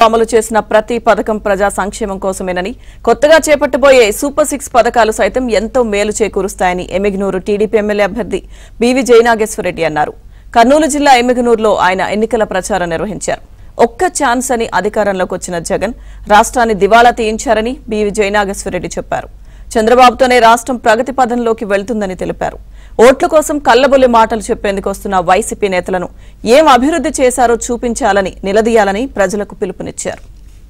అమలు చేసిన ప్రతి పథకం ప్రజా సంక్షేమం కోసమేనని కొత్తగా చేపట్టబోయే సూపర్ సిక్స్ పథకాలు సైతం ఎంతో మేలు చేకూరుస్తాయని ఎమిగనూరు టీడీపీ ఎమ్మెల్యే అభ్యర్థి బీవీ జయనాగేశ్వరరెడ్డి అన్నారు కర్నూలు జిల్లా ఎమిగనూరులో ఆయన ఎన్నికల ప్రచారం నిర్వహించారు ఒక్క ఛాన్స్ అని అధికారంలోకి వచ్చిన జగన్ రాష్ట్రాన్ని దివాళా తీయించారని బీవీ జయనాగేశ్వరరెడ్డి చెప్పారు చంద్రబాబుతోనే రాష్ట్రం ప్రగతి పథంలోకి వెళ్తుందని తెలిపారు ఓట్ల కోసం కల్లబొల్లి మాటలు చెప్పేందుకు వస్తున్న వైసీపీ నేతలను ఏం అభివృద్ధి చేశారో చూపించాలని నిలదీయాలని ప్రజలకు పిలుపునిచ్చారు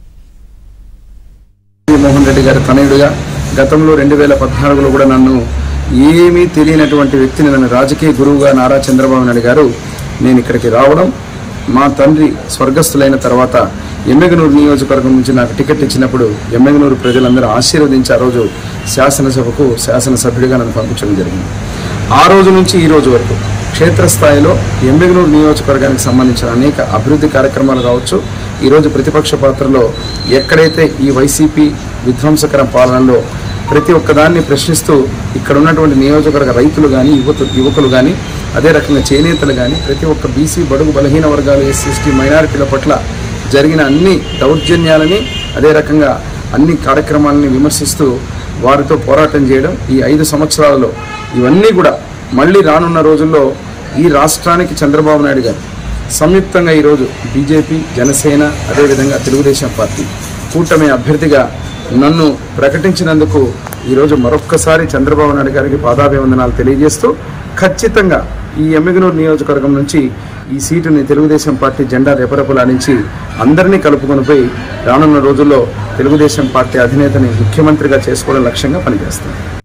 మోహన్ రెడ్డి గారి తనయుడుగా గతంలో రెండు వేల పద్నాలుగులో కూడా నన్ను ఏమీ తెలియనటువంటి వ్యక్తిని నన్ను రాజకీయ గురువుగా నారా చంద్రబాబు నాయుడు గారు నేను ఇక్కడికి రావడం మా తండ్రి స్వర్గస్థులైన తర్వాత ఎమ్మెగనూరు నియోజకవర్గం నుంచి నాకు టికెట్ ఇచ్చినప్పుడు ఎమ్మెగనూరు ప్రజలందరూ ఆశీర్వదించి ఆ రోజు శాసనసభకు శాసనసభ్యుడిగా నన్ను పంపించడం జరిగింది ఆ రోజు నుంచి ఈ రోజు వరకు క్షేత్రస్థాయిలో ఎమ్మెగనూరు నియోజకవర్గానికి సంబంధించిన అనేక అభివృద్ధి కార్యక్రమాలు కావచ్చు ఈరోజు ప్రతిపక్ష పాత్రలో ఎక్కడైతే ఈ వైసీపీ విధ్వంసకర పాలనలో ప్రతి ఒక్కదాన్ని ప్రశ్నిస్తూ ఇక్కడ ఉన్నటువంటి నియోజకవర్గ రైతులు కానీ యువత యువకులు కానీ అదే రకంగా చేనేతలు కానీ ప్రతి ఒక్క బీసీ బడుగు బలహీన వర్గాలు ఎస్సీ ఎస్టీ మైనారిటీల పట్ల జరిగిన అన్ని దౌర్జన్యాలని అదే రకంగా అన్ని కార్యక్రమాలని విమర్శిస్తూ వారితో పోరాటం చేయడం ఈ ఐదు సంవత్సరాలలో ఇవన్నీ కూడా మళ్ళీ రానున్న రోజుల్లో ఈ రాష్ట్రానికి చంద్రబాబు నాయుడు గారు సంయుక్తంగా ఈరోజు బీజేపీ జనసేన అదేవిధంగా తెలుగుదేశం పార్టీ కూటమి అభ్యర్థిగా నన్ను ప్రకటించినందుకు ఈరోజు మరొక్కసారి చంద్రబాబు నాయుడు గారికి పాదాభివందనాలు తెలియజేస్తూ ఖచ్చితంగా ఈ ఎమ్మిగనూరు నియోజకవర్గం నుంచి ఈ సీటుని తెలుగుదేశం పార్టీ జెండా రెపరెపలాడించి అందరినీ కలుపుకొని పోయి రానున్న రోజుల్లో తెలుగుదేశం పార్టీ అధినేతని ముఖ్యమంత్రిగా చేసుకోవడం లక్ష్యంగా పనిచేస్తాను